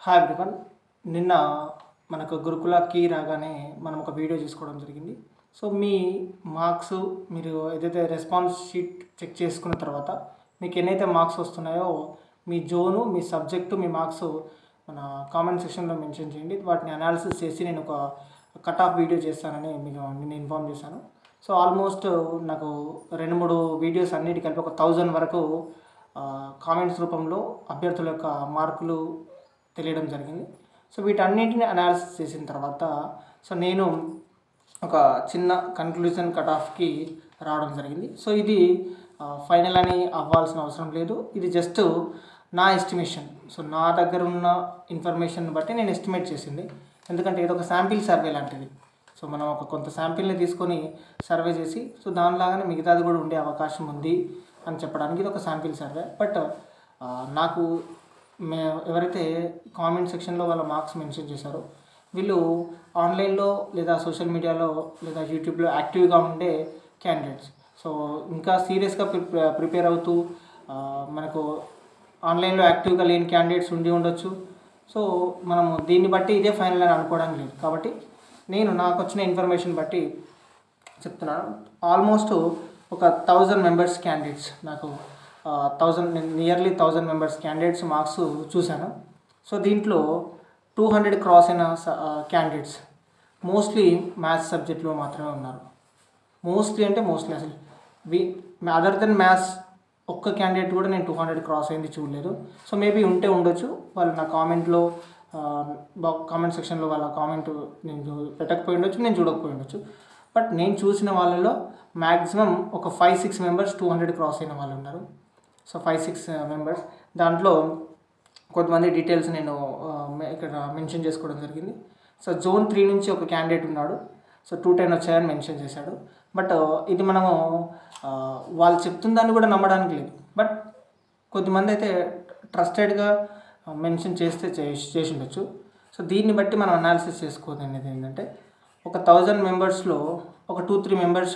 hi everyone నిన్న మనకు గురుకుల కీ రాగానే మనం ఒక వీడియో చేసుకోవడం జరిగింది సో మీ మార్క్స్ మీరు ఏదైతే రెస్పాన్స్ షీట్ చెక్ చేసుకున్న తర్వాత మీకు ఎన్నైతే మార్క్స్ వస్తున్నాయో మీ జోను మీ సబ్జెక్టు మీ మార్క్స్ మన కామెంట్ సెక్షన్లో మెన్షన్ చేయండి వాటిని అనాలిసిస్ చేసి నేను ఒక కట్ ఆఫ్ వీడియో చేస్తానని మీకు నేను ఇన్ఫామ్ చేశాను సో ఆల్మోస్ట్ నాకు రెండు మూడు వీడియోస్ అన్నిటి కలిపి ఒక థౌజండ్ వరకు కామెంట్స్ రూపంలో అభ్యర్థుల యొక్క మార్కులు తెలియడం జరిగింది సో వీటన్నిటిని అనాలిసిస్ చేసిన తర్వాత సో నేను ఒక చిన్న కన్క్లూజన్ కట్ ఆఫ్కి రావడం జరిగింది సో ఇది ఫైనల్ అని అవ్వాల్సిన అవసరం లేదు ఇది జస్ట్ నా ఎస్టిమేషన్ సో నా దగ్గర ఉన్న ఇన్ఫర్మేషన్ బట్టి నేను ఎస్టిమేట్ చేసింది ఎందుకంటే ఇది ఒక శాంపిల్ సర్వే లాంటిది సో మనం ఒక కొంత శాంపిల్ని తీసుకొని సర్వే చేసి సో దానిలాగానే మిగతాది కూడా ఉండే అవకాశం ఉంది అని చెప్పడానికి ఇది ఒక శాంపిల్ సర్వే బట్ నాకు మే ఎవరైతే కామెంట్ సెక్షన్లో వాళ్ళ మార్క్స్ మెన్షన్ చేశారో వీళ్ళు ఆన్లైన్లో లేదా సోషల్ మీడియాలో లేదా యూట్యూబ్లో యాక్టివ్గా ఉండే క్యాండిడేట్స్ సో ఇంకా సీరియస్గా ప్రిపేర్ అవుతూ ఆ, మనకు ఆన్లైన్లో యాక్టివ్గా లేని క్యాండిడేట్స్ ఉండి ఉండొచ్చు సో మనము దీన్ని బట్టి ఇదే ఫైనల్ అని అనుకోవడానికి లేదు కాబట్టి నేను నాకు వచ్చిన ఇన్ఫర్మేషన్ బట్టి చెప్తున్నాను ఆల్మోస్ట్ ఒక థౌజండ్ మెంబర్స్ క్యాండిడేట్స్ నాకు thousand nearly thousand members candidates marks చూశాను సో దీంట్లో టూ హండ్రెడ్ క్రాస్ అయిన క్యాండిడేట్స్ మోస్ట్లీ మ్యాథ్స్ సబ్జెక్ట్లో మాత్రమే ఉన్నారు మోస్ట్లీ అంటే మోస్ట్లీ అసలు వి అదర్ దెన్ మ్యాథ్స్ ఒక్క క్యాండిడేట్ కూడా నేను టూ హండ్రెడ్ క్రాస్ అయింది చూడలేదు సో మేబీ ఉంటే ఉండొచ్చు వాళ్ళు నా కామెంట్లో కామెంట్ సెక్షన్లో వాళ్ళ కామెంట్ నేను చూ- పెట్టకపోయి ఉండొచ్చు నేను చూడకపోయి ఉండొచ్చు బట్ నేను చూసిన వాళ్ళలో మ్యాక్సిమం ఒక five six members two hundred cross అయిన వాళ్ళు ఉన్నారు సో ఫైవ్ సిక్స్ మెంబర్స్ దాంట్లో కొంతమంది డీటెయిల్స్ నేను ఆ, మె- ఇక్కడ మెన్షన్ చేసుకోవడం జరిగింది సో జోన్ త్రీ నుంచి ఒక క్యాండిడేట్ ఉన్నాడు సో టూ టెన్ వచ్చాయని మెన్షన్ చేశాడు బట్ ఇది మనము ఆ, వాళ్ళు చెప్తున్న దాన్ని కూడా నమ్మడానికి లేదు బట్ కొద్దిమంది అయితే ట్రస్టెడ్గా మెన్షన్ చేస్తే చేసి చేసి ఉండొచ్చు సో దీన్ని బట్టి మనం అనాలిసిస్ చేసుకోవద్దు అనేది ఏంటంటే ఒక థౌజండ్ మెంబర్స్లో ఒక two three members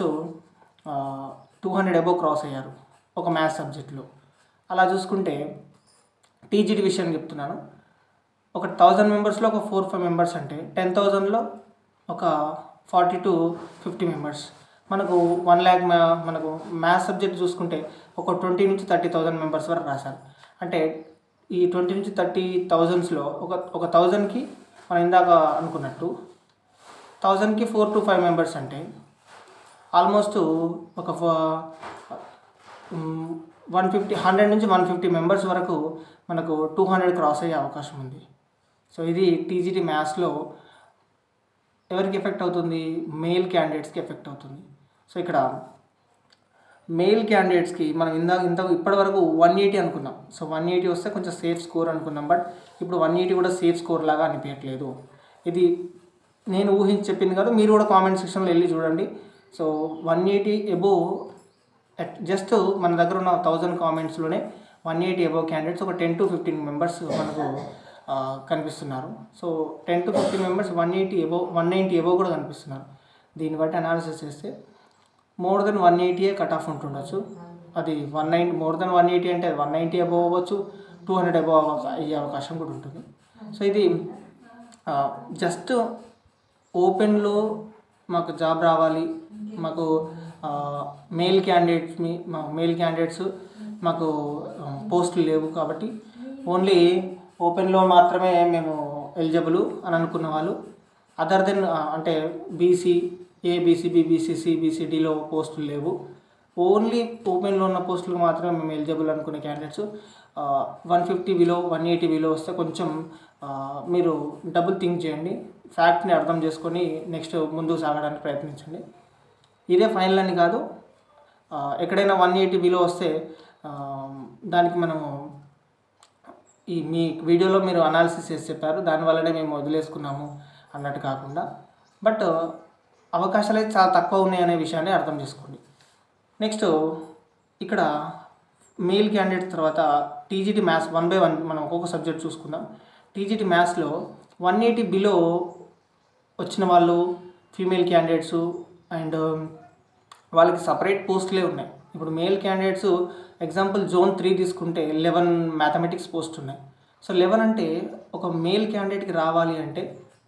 two hundred above cross అయ్యారు ఒక మ్యాథ్స్ సబ్జెక్ట్లో అలా చూసుకుంటే టీజీటీ విషయం చెప్తున్నాను ఒక థౌజండ్ మెంబర్స్లో ఒక ఫోర్ ఫైవ్ మెంబర్స్ అంటే టెన్ థౌజండ్లో ఒక ఫార్టీ టు ఫిఫ్టీ మెంబర్స్ మనకు వన్ ల్యాక్ మనకు మ్యాథ్స్ సబ్జెక్ట్ చూసుకుంటే ఒక ట్వంటీ నుంచి థర్టీ థౌజండ్ మెంబర్స్ వరకు రాశారు అంటే ఈ ట్వంటీ నుంచి థర్టీ థౌజండ్స్లో ఒక ఒక థౌజండ్కి మనం ఇందాక అనుకున్నట్టు థౌజండ్కి ఫోర్ టు ఫైవ్ మెంబర్స్ అంటే ఆల్మోస్ట్ ఒక వన్ ఫిఫ్టీ హండ్రెడ్ నుంచి వన్ ఫిఫ్టీ మెంబర్స్ వరకు మనకు టూ హండ్రెడ్ క్రాస్ అయ్యే అవకాశం ఉంది సో ఇది టీజీటీ మ్యాథ్స్లో ఎవరికి ఎఫెక్ట్ అవుతుంది మేల్ క్యాండిడేట్స్కి ఎఫెక్ట్ అవుతుంది సో ఇక్కడ మేల్ క్యాండిడేట్స్కి మనం ఇందాక ఇంత ఇప్పటివరకు వన్ ఎయిటీ అనుకున్నాం సో వన్ ఎయిటీ వస్తే కొంచెం సేఫ్ స్కోర్ అనుకున్నాం బట్ ఇప్పుడు వన్ ఎయిటీ కూడా సేఫ్ స్కోర్ లాగా అనిపించట్లేదు ఇది నేను ఊహించి చెప్పింది కాదు మీరు కూడా కామెంట్ సెక్షన్లో వెళ్ళి చూడండి so one eighty above just మన దగ్గర ఉన్న థౌజండ్ కామెంట్స్లోనే వన్ ఎయిటీ ఎబోవ్ క్యాండిడేట్స్ ఒక టెన్ టు ఫిఫ్టీన్ మెంబర్స్ మనకు ఆ, కనిపిస్తున్నారు so ten to fifteen members one eighty above one ninety above కూడా కనిపిస్తున్నారు దీన్ని బట్టి అనాలిసిస్ చేస్తే మోర్ దెన్ వన్ ఎయిటీయే కట్ ఆఫ్ ఉంటుండొచ్చు అది one ninety more than one eighty అంటే వన్ నైంటీ అబోవ్ అవ్వచ్చు టూ హండ్రెడ్ అబోవ్ అయ్యే అవకాశం కూడా ఉంటుంది సో ఇది జస్ట్ ఓపెన్లో మాకు జాబ్ రావాలి మాకు మేల్ క్యాండిడేట్స్ మీ మా మేల్ క్యాండిడేట్స్ మాకు పోస్టులు లేవు కాబట్టి ఓన్లీ ఓపెన్లో మాత్రమే మేము ఎలిజిబుల్ అని అనుకున్న వాళ్ళు అదర్ దెన్ అంటే బీసీ ఏ బీసీబీ బీసీసీ బీసీడీలో పోస్టులు లేవు ఓన్లీ ఓపెన్లో ఉన్న పోస్టులకు మాత్రమే మేము ఎలిజిబుల్ అనుకునే candidates one fifty below one eighty below వస్తే కొంచెం ఆ, మీరు డబుల్ థింక్ చేయండి ఫ్యాక్ట్ని అర్థం చేసుకొని నెక్స్ట్ ముందుకు సాగడానికి ప్రయత్నించండి ఇదే ఫైనల్ అని కాదు ఆ, ఎక్కడైనా వన్ ఎయిటీ బిలో వస్తే ఆ, దానికి మనము ఈ మీ వీడియోలో మీరు అనాలిసిస్ చేసి చెప్పారు దానివల్లనే మేము వదిలేసుకున్నాము అన్నట్టు కాకుండా బట్ అవకాశాలు అయితే చాలా తక్కువ ఉన్నాయి అనే విషయాన్ని అర్థం చేసుకోండి నెక్స్ట్ ఇక్కడ మెయిల్ క్యాండిడేట్ తర్వాత TGT maths one by one మనం ఒక్కొక్క సబ్జెక్ట్ చూసుకుందాం టీజీటీ మ్యాథ్స్లో వన్ ఎయిటీ బిలో వచ్చిన వాళ్ళు ఫీమేల్ క్యాండిడేట్స్ అండ్ వాళ్ళకి సపరేట్ పోస్టులే ఉన్నాయి ఇప్పుడు male candidates example zone three తీసుకుంటే లెవెన్ మ్యాథమెటిక్స్ పోస్ట్ ఉన్నాయి సో లెవెన్ అంటే ఒక మేల్ క్యాండిడేట్కి రావాలి అంటే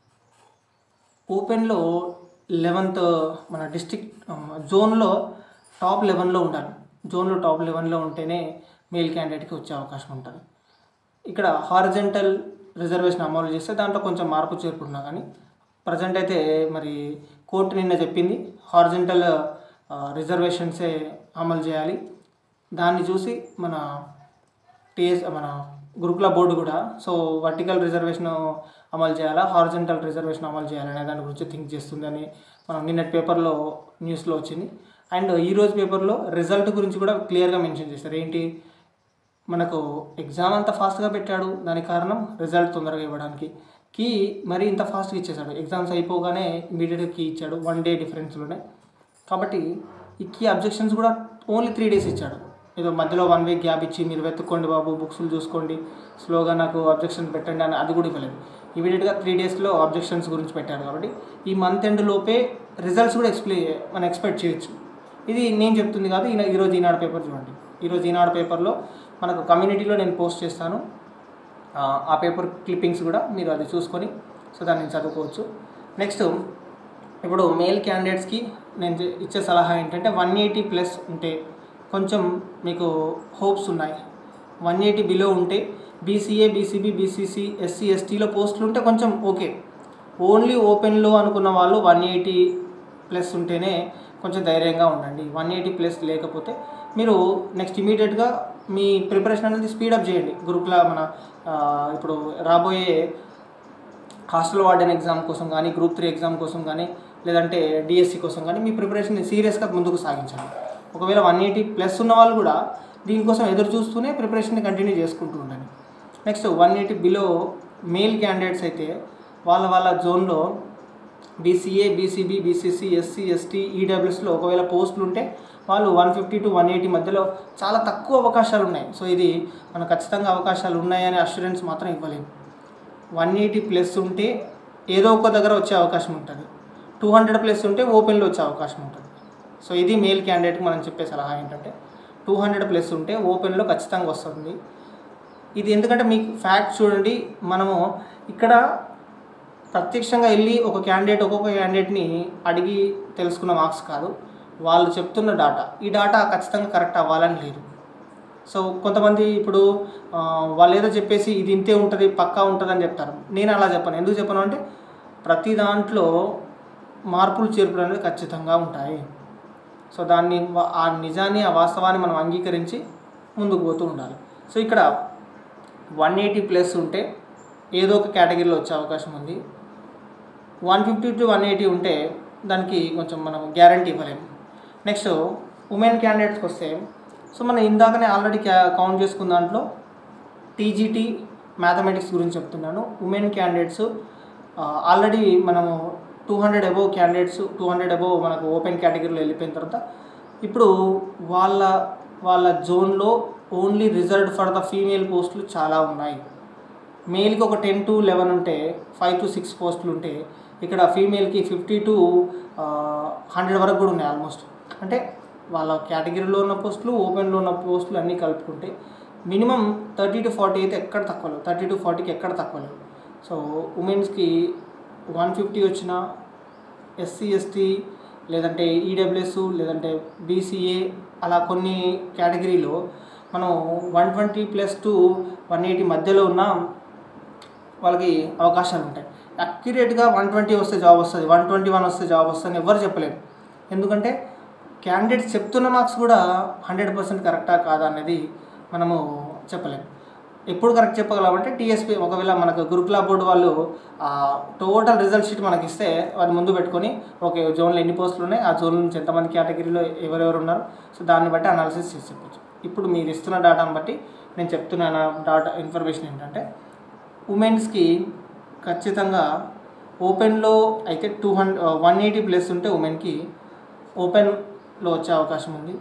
ఓపెన్లో లెవెన్త్ మన డిస్టిక్ జోన్లో టాప్ లెవెన్లో ఉండాలి జోన్లో టాప్ లెవెన్లో ఉంటేనే మేల్ క్యాండిడేట్కి వచ్చే అవకాశం ఉంటుంది ఇక్కడ హారిజెంటల్ రిజర్వేషన్ అమలు చేస్తే దాంట్లో కొంచెం మార్పు చేరుకున్నా కానీ ప్రజెంట్ అయితే మరి కోర్టు నిన్న చెప్పింది హారిజెంటల్ రిజర్వేషన్సే అమలు చేయాలి దాన్ని చూసి మన టీఎస్ మన గురుకుల బోర్డు కూడా సో వర్టికల్ రిజర్వేషన్ అమలు చేయాలా హారిజెంటల్ రిజర్వేషన్ అమలు చేయాలనే దాని గురించి థింక్ చేస్తుందని మనం నిన్నటి పేపర్లో న్యూస్లో వచ్చింది అండ్ ఈరోజు పేపర్లో రిజల్ట్ గురించి కూడా క్లియర్గా మెన్షన్ చేశారు ఏంటి మనకు ఎగ్జామ్ అంత ఫాస్ట్గా పెట్టాడు దానికి కారణం రిజల్ట్ తొందరగా ఇవ్వడానికి కీ మరి ఇంత ఫాస్ట్గా ఇచ్చేసాడు ఎగ్జామ్స్ అయిపోగానే ఇమీడియట్గా కీ ఇచ్చాడు వన్ డే డిఫరెన్స్లోనే కాబట్టి ఈ కీ అబ్జెక్షన్స్ కూడా ఓన్లీ త్రీ డేస్ ఇచ్చాడు ఏదో మధ్యలో వన్ వీక్ గ్యాప్ ఇచ్చి మీరు వెతుక్కోండి బాబు బుక్స్లు చూసుకోండి స్లోగా నాకు అబ్జెక్షన్ పెట్టండి అని అది కూడా ఇవ్వలేదు ఇమీడియట్గా త్రీ డేస్లో అబ్జెక్షన్స్ గురించి పెట్టారు కాబట్టి ఈ మంత్ ఎండ్ లోపే రిజల్ట్స్ కూడా ఎక్స్ప్లెయిన్ మనం ఎక్స్పెక్ట్ చేయొచ్చు ఇది నేను చెప్తుంది కాదు ఈయన ఈరోజు ఈనాడు పేపర్ చూడండి ఈరోజు ఈనాడు పేపర్లో మనకు కమ్యూనిటీలో నేను పోస్ట్ చేస్తాను ఆ, ఆ పేపర్ క్లిప్పింగ్స్ కూడా మీరు అది చూసుకొని సో దాన్ని చదువుకోవచ్చు నెక్స్ట్ ఇప్పుడు మేల్ క్యాండిడేట్స్కి నేను చే- ఇచ్చే సలహా ఏంటంటే వన్ ఎయిటీ ప్లస్ ఉంటే కొంచెం మీకు హోప్స్ ఉన్నాయి వన్ ఎయిటీ బిలో ఉంటే బీసీఏ బీసీబీ బీసీసీ ఎస్సీ ఎస్టీలో పోస్టులు ఉంటే కొంచెం ఓకే ఓన్లీ ఓపెన్లో అనుకున్న వాళ్ళు వన్ ఎయిటీ ప్లస్ ఉంటేనే కొంచెం ధైర్యంగా ఉండండి వన్ ఎయిటీ ప్లస్ లేకపోతే మీరు నెక్స్ట్ ఇమీడియట్గా మీ ప్రిపరేషన్ అనేది స్పీడప్ చేయండి గ్రూప్లో మన ఆ, ఇప్పుడు రాబోయే హాస్టల్ వార్డెన్ ఎగ్జామ్ కోసం కానీ గ్రూప్ త్రీ ఎగ్జామ్ కోసం కానీ లేదంటే డిఎస్సి కోసం కానీ మీ ప్రిపరేషన్ని సీరియస్గా ముందుకు సాగించండి ఒకవేళ వన్ ఎయిటీ ప్లస్ ఉన్న వాళ్ళు కూడా దీనికోసం ఎదురు చూస్తూనే ప్రిపరేషన్ని కంటిన్యూ చేసుకుంటూ ఉండండి next one eighty below male candidates అయితే వాళ్ళ వాళ్ళ జోన్లో BCA BCB BCC SC ST ఈడబ్ల్యూఎస్లో ఒకవేళ పోస్టులు ఉంటే వాళ్ళు one fifty to one eighty మధ్యలో చాలా తక్కువ అవకాశాలు ఉన్నాయి సో ఇది మనం ఖచ్చితంగా అవకాశాలు ఉన్నాయనే అష్యూరెన్స్ మాత్రం ఇవ్వలేము వన్ ఎయిటీ ప్లస్ ఉంటే ఏదో ఒక దగ్గర వచ్చే అవకాశం ఉంటుంది టూ హండ్రెడ్ ప్లస్ ఉంటే ఓపెన్లో వచ్చే అవకాశం ఉంటుంది సో ఇది మేల్ క్యాండిడేట్కి మనం చెప్పే సలహా ఏంటంటే టూ హండ్రెడ్ ప్లస్ ఉంటే ఓపెన్లో ఖచ్చితంగా వస్తుంది ఇది ఎందుకంటే మీకు ఫ్యాక్ట్ చూడండి మనము ఇక్కడ ప్రత్యక్షంగా వెళ్ళి ఒక క్యాండిడేట్ ఒక్కొక్క క్యాండిడేట్ని అడిగి తెలుసుకున్న మార్క్స్ కాదు వాళ్ళు చెప్తున్న డాటా ఈ డాటా ఖచ్చితంగా కరెక్ట్ అవ్వాలని లేదు సో కొంతమంది ఇప్పుడు ఆ, వాళ్ళు ఏదో చెప్పేసి ఇది ఇంతే ఉంటుంది పక్కా ఉంటుంది అని చెప్తారు నేను అలా చెప్పను ఎందుకు చెప్పను అంటే ప్రతి దాంట్లో మార్పులు చేర్పులు అనేది ఖచ్చితంగా ఉంటాయి సో దాన్ని వ- ఆ నిజాన్ని ఆ వాస్తవాన్ని మనం అంగీకరించి ముందుకు పోతూ ఉండాలి సో ఇక్కడ వన్ ఎయిటీ ప్లస్ ఉంటే ఏదో ఒక కేటగిరీలో వచ్చే అవకాశం ఉంది one fifty to one eighty ఉంటే దానికి కొంచెం మనం గ్యారంటీ ఇవ్వలేము నెక్స్ట్ ఉమెన్ క్యాండిడేట్స్కి వస్తే సో మనం ఇందాకనే ఆల్రెడీ క్యా కౌంట్ చేసుకున్న దాంట్లో టీజీటీ మ్యాథమెటిక్స్ గురించి చెప్తున్నాను ఉమెన్ క్యాండిడేట్స్ ఆల్రెడీ మనము two hundred above candidates two hundred above మనకు ఓపెన్ కేటగిరీలో వెళ్ళిపోయిన తర్వాత ఇప్పుడు వాళ్ళ వాళ్ళ జోన్లో only reserved for the female పోస్టులు చాలా ఉన్నాయి మేల్కి ఒక టెన్ టు లెవెన్ ఉంటే ఫైవ్ టు సిక్స్ పోస్టులు ఉంటే ఇక్కడ ఫీమేల్కి ఫిఫ్టీ టు హండ్రెడ్ వరకు కూడా ఉన్నాయి ఆల్మోస్ట్ అంటే వాళ్ళ కేటగిరీలో ఉన్న పోస్టులు ఓపెన్లో ఉన్న పోస్టులు అన్నీ కలుపుకుంటే మినిమం థర్టీ టు ఫార్టీ అయితే ఎక్కడ తక్కువ లేవు థర్టీ టు ఫార్టీకి ఎక్కడ తక్కువ లేవు సో ఉమెన్స్కి వన్ ఫిఫ్టీ వచ్చిన ఎస్సీ ఎస్టీ లేదంటే ఈడబ్ల్యూఎస్ లేదంటే బీసీఏ అలా కొన్ని కేటగిరీలో మనం one twenty plus to one eighty మధ్యలో ఉన్న వాళ్ళకి అవకాశాలు ఉంటాయి అక్యురేట్గా వన్ ట్వంటీ వస్తే జాబ్ వస్తుంది వన్ ట్వంటీ వన్ వస్తే జాబ్ వస్తుంది అని ఎవరు చెప్పలేము ఎందుకంటే క్యాండిడేట్స్ చెప్తున్న మార్క్స్ కూడా హండ్రెడ్ పర్సెంట్ కరెక్టా కాదా అనేది మనము చెప్పలేము ఎప్పుడు కరెక్ట్ చెప్పగలమంటే టీఎస్పీ ఒకవేళ మనకు గురుకుల బోర్డు వాళ్ళు టోటల్ రిజల్ట్ షీట్ మనకి ఇస్తే అది ముందు పెట్టుకొని ఓకే జోన్లో ఎన్ని పోస్టులు ఉన్నాయి ఆ జోన్ నుంచి ఎంతమంది కేటగిరీలో ఎవరెవరు ఉన్నారు సో దాన్ని బట్టి అనాలిసిస్ చేసి చెప్పచ్చు ఇప్పుడు మీరు ఇస్తున్న డేటాను బట్టి నేను చెప్తున్న డాటా ఇన్ఫర్మేషన్ ఏంటంటే ఉమెన్స్కి ఖచ్చితంగా ఓపెన్లో అయితే two hundred one eighty plus ఉంటే ఉమెన్కి ఓపెన్లో వచ్చే అవకాశం ఉంది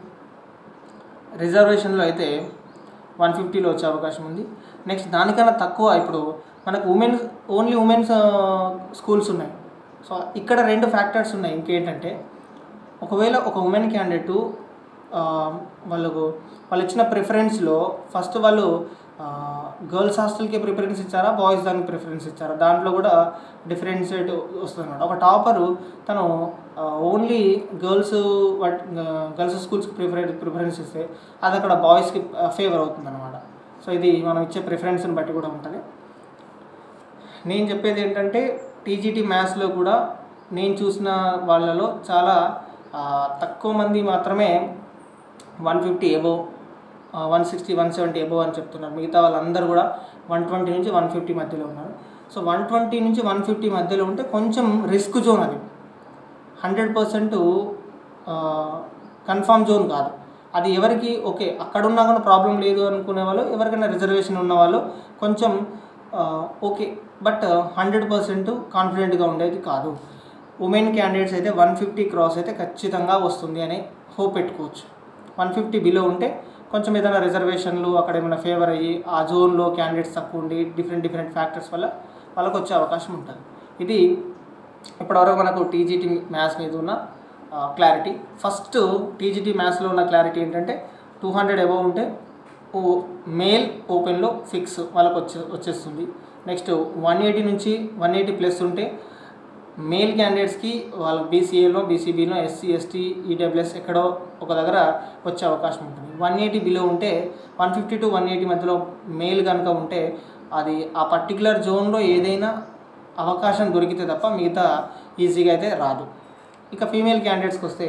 రిజర్వేషన్లో అయితే వన్ ఫిఫ్టీలో వచ్చే అవకాశం ఉంది నెక్స్ట్ దానికన్నా తక్కువ ఇప్పుడు మనకు ఉమెన్స్ ఓన్లీ ఉమెన్స్ స్కూల్స్ ఉన్నాయి సో ఇక్కడ రెండు ఫ్యాక్టర్స్ ఉన్నాయి ఇంకేంటంటే ఒకవేళ ఒక ఉమెన్ క్యాండిడేటు వాళ్ళకు వాళ్ళు ఇచ్చిన ప్రిఫరెన్స్లో ఫస్ట్ వాళ్ళు గర్ల్స్ హాస్టల్కి ప్రిఫరెన్స్ ఇచ్చారా బాయ్స్ దానికి ప్రిఫరెన్స్ ఇచ్చారా దాంట్లో కూడా డిఫరెన్షియేట్ వస్తుంది అనమాట ఒక టాపరు తను ఓన్లీ గర్ల్స్ గర్ల్స్ స్కూల్స్కి ప్రిఫరెన్స్ ప్రిఫరెన్స్ ఇస్తే అది అక్కడ బాయ్స్కి ఫేవర్ అవుతుంది అనమాట సో ఇది మనం ఇచ్చే ప్రిఫరెన్స్ని బట్టి కూడా ఉంటుంది నేను చెప్పేది ఏంటంటే టీజీటీ మ్యాథ్స్లో కూడా నేను చూసిన వాళ్ళలో చాలా ఆ, తక్కువ మంది మాత్రమే one fifty above one sixty one seventy above అని చెప్తున్నారు మిగతా వాళ్ళందరూ కూడా వన్ ట్వంటీ నుంచి వన్ ఫిఫ్టీ మధ్యలో ఉన్నారు సో వన్ ట్వంటీ నుంచి వన్ ఫిఫ్టీ మధ్యలో ఉంటే కొంచెం రిస్క్ జోన్ అది హండ్రెడ్ పర్సెంట్ కన్ఫామ్ జోన్ కాదు అది ఎవరికి ఓకే అక్కడ ఉన్నా కూడా ప్రాబ్లం లేదు అనుకునే వాళ్ళు ఎవరికైనా రిజర్వేషన్ ఉన్న వాళ్ళు కొంచెం ఆ, ఓకే బట్ హండ్రెడ్ పర్సెంట్ కాన్ఫిడెంట్గా ఉండేది కాదు ఉమెన్ క్యాండిడేట్స్ అయితే వన్ ఫిఫ్టీ క్రాస్ అయితే ఖచ్చితంగా వస్తుంది అనే హోప్ పెట్టుకోవచ్చు వన్ ఫిఫ్టీ బిలో ఉంటే కొంచెం ఏదైనా రిజర్వేషన్లు అక్కడ ఏమైనా ఫేవర్ అయ్యి ఆ జోన్లో క్యాండిడేట్స్ తక్కువ ఉండి డిఫరెంట్ డిఫరెంట్ ఫ్యాక్టర్స్ వల్ల వాళ్ళకి వచ్చే అవకాశం ఉంటుంది ఇది ఇప్పటివరకు మనకు టీజీటీ మ్యాథ్స్ మీద ఉన్న క్లారిటీ ఫస్ట్ టీజీటీ మ్యాథ్స్లో ఉన్న క్లారిటీ ఏంటంటే టూ హండ్రెడ్ అబవ్ ఉంటే ఓ మేల్ ఓపెన్లో ఫిక్స్ వాళ్ళకి వచ్చే వచ్చేస్తుంది నెక్స్ట్ వన్ ఎయిటీ నుంచి వన్ ఎయిటీ ప్లస్ ఉంటే మేల్ క్యాండిడేట్స్కి వాళ్ళ బీసీఏలో బీసీబీలో ఎస్సీ ఎస్టీ ఈడబ్ల్యూఎస్ ఎక్కడో ఒక దగ్గర వచ్చే అవకాశం ఉంటుంది వన్ ఎయిటీ బిలో ఉంటే one fifty to one eighty మధ్యలో మేల్ కనుక ఉంటే అది ఆ పర్టికులర్ జోన్లో ఏదైనా అవకాశం దొరికితే తప్ప మిగతా ఈజీగా అయితే రాదు ఇక ఫీమేల్ క్యాండిడేట్స్కి వస్తే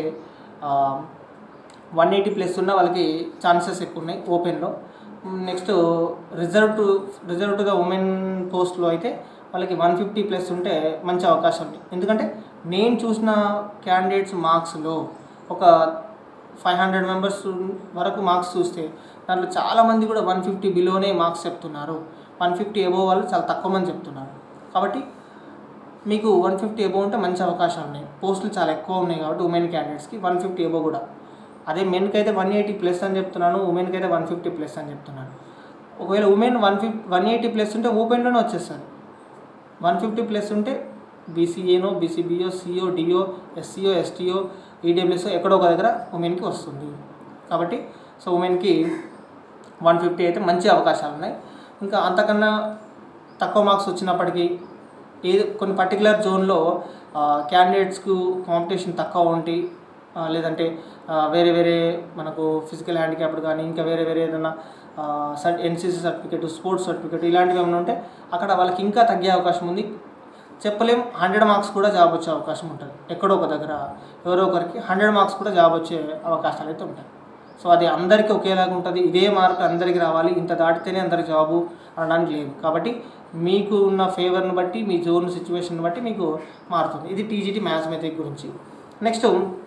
వన్ ఎయిటీ ప్లస్ ఉన్న వాళ్ళకి ఛాన్సెస్ ఎక్కువ ఉన్నాయి ఓపెన్లో next reserve to reserve to the women పోస్ట్లో అయితే వాళ్ళకి వన్ ఫిఫ్టీ ప్లస్ ఉంటే మంచి అవకాశం ఉంది ఎందుకంటే నేను చూసిన క్యాండిడేట్స్ మార్క్స్లో ఒక ఫైవ్ హండ్రెడ్ మెంబర్స్ వరకు మార్క్స్ చూస్తే దాంట్లో చాలామంది కూడా వన్ ఫిఫ్టీ బిలోనే మార్క్స్ చెప్తున్నారు వన్ ఫిఫ్టీ ఎబో వాళ్ళు చాలా తక్కువ మంది చెప్తున్నారు కాబట్టి మీకు వన్ ఫిఫ్టీ ఎబో ఉంటే మంచి అవకాశాలు ఉన్నాయి పోస్టులు చాలా ఎక్కువ ఉన్నాయి కాబట్టి ఉమెన్ క్యాండిడేట్స్కి వన్ ఫిఫ్టీ ఎబో కూడా అదే మెన్కి అయితే వన్ ఎయిటీ ప్లస్ అని చెప్తున్నాను ఉమెన్కి అయితే వన్ ఫిఫ్టీ ప్లస్ అని చెప్తున్నాను ఒకవేళ women one fifty one eighty plus ఉంటే ఓపెన్లోనే వచ్చేస్తుంది వన్ ఫిఫ్టీ ప్లస్ ఉంటే బీసీఏనో బీసీబీఓ సిఓ డిఓ ఎస్సీఓ ఎస్టీఓ ఈడబ్ల్యూఎస్ఓ ఎక్కడో ఒక దగ్గర ఉమెన్కి వస్తుంది కాబట్టి సో ఉమెన్కి వన్ ఫిఫ్టీ అయితే మంచి అవకాశాలు ఉన్నాయి ఇంకా అంతకన్నా తక్కువ మార్క్స్ వచ్చినప్పటికీ ఏది కొన్ని పర్టికులర్ జోన్లో క్యాండిడేట్స్కు కాంపిటీషన్ తక్కువ ఉండి ఆ, లేదంటే ఆ, వేరే వేరే మనకు ఫిజికల్ హ్యాండిక్యాప్డ్ కానీ ఇంకా వేరే వేరే ఏదైనా cert NCC certificate sports certificate ఇలాంటివి ఏమైనా ఉంటే అక్కడ వాళ్ళకి ఇంకా తగ్గే అవకాశం ఉంది చెప్పలేం హండ్రెడ్ మార్క్స్ కూడా జాబ్ వచ్చే అవకాశం ఉంటుంది ఎక్కడో ఒక దగ్గర ఎవరో ఒకరికి హండ్రెడ్ మార్క్స్ కూడా జాబ్ వచ్చే అవకాశాలు అయితే ఉంటాయి సో అది అందరికీ ఒకేలాగా ఉంటుంది ఇదే మార్క్ అందరికీ రావాలి ఇంత దాటితేనే అందరికి జాబు అనడానికి లేదు కాబట్టి మీకు ఉన్న ఫేవర్ని బట్టి మీ జోన్ సిచ్యువేషన్ బట్టి మీకు మారుతుంది ఇది టీజీటీ మ్యాథమెటిక్ గురించి నెక్స్ట్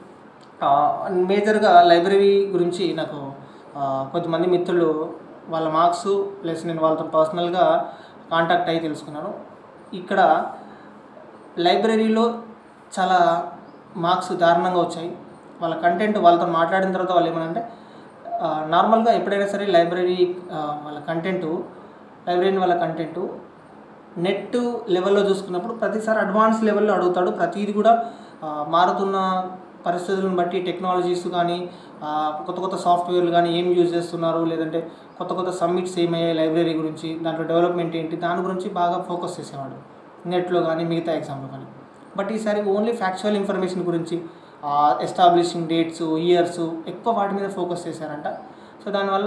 మేజర్గా లైబ్రరీ గురించి నాకు ఆ, కొంతమంది మిత్రులు వాళ్ళ మార్క్స్ ప్లస్ నేను వాళ్ళతో పర్సనల్గా కాంటాక్ట్ అయ్యి తెలుసుకున్నాను ఇక్కడ లైబ్రరీలో చాలా మార్క్స్ దారుణంగా వచ్చాయి వాళ్ళ కంటెంట్ వాళ్ళతో మాట్లాడిన తర్వాత వాళ్ళు ఏమనంటే ఆ, నార్మల్గా ఎప్పుడైనా సరే లైబ్రరీ ఆ, వాళ్ళ కంటెంటు లైబ్రరీ వాళ్ళ కంటెంటు నెట్ లెవెల్లో చూసుకున్నప్పుడు ప్రతిసారి అడ్వాన్స్ లెవెల్లో అడుగుతాడు ప్రతిదీ కూడా ఆ, మారుతున్న పరిస్థితులను బట్టి టెక్నాలజీస్ కానీ ఆ, కొత్త కొత్త సాఫ్ట్వేర్లు కానీ ఏం యూజ్ చేస్తున్నారు లేదంటే కొత్త కొత్త సబ్మిట్స్ ఏమయ్యాయి లైబ్రరీ గురించి దాంట్లో డెవలప్మెంట్ ఏంటి దాని గురించి బాగా ఫోకస్ చేసేవాడు నెట్లో కానీ మిగతా ఎగ్జామ్లో కానీ బట్ ఈసారి ఓన్లీ ఫ్యాక్చువల్ ఇన్ఫర్మేషన్ గురించి ఎస్టాబ్లిషింగ్ డేట్స్ ఇయర్స్ ఎక్కువ వాటి మీద ఫోకస్ చేశారంట సో దానివల్ల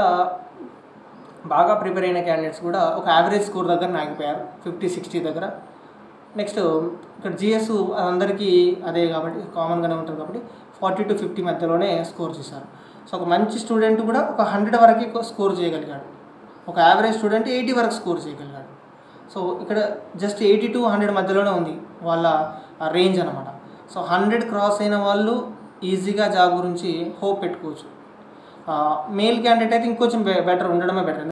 బాగా ప్రిపేర్ అయిన క్యాండిడేట్స్ కూడా ఒక యావరేజ్ స్కోర్ దగ్గర ఆగిపోయారు ఫిఫ్టీ సిక్స్టీ దగ్గర నెక్స్ట్ ఇక్కడ జిఎస్ అందరికీ అదే కాబట్టి కామన్గానే ఉంటుంది కాబట్టి ఫార్టీ టు ఫిఫ్టీ మధ్యలోనే స్కోర్ చేశారు సో ఒక మంచి స్టూడెంట్ కూడా ఒక హండ్రెడ్ వరకు స్కోర్ చేయగలిగాడు ఒక యావరేజ్ స్టూడెంట్ ఎయిటీ వరకు స్కోర్ చేయగలిగాడు సో ఇక్కడ జస్ట్ ఎయిటీ టు హండ్రెడ్ మధ్యలోనే ఉంది వాళ్ళ రేంజ్ అనమాట సో హండ్రెడ్ క్రాస్ అయిన వాళ్ళు ఈజీగా జాబ్ గురించి హోప్ పెట్టుకోవచ్చు మేల్ క్యాండిడేట్ అయితే ఇంకొంచెం బెటర్ ఉండడమే బెటర్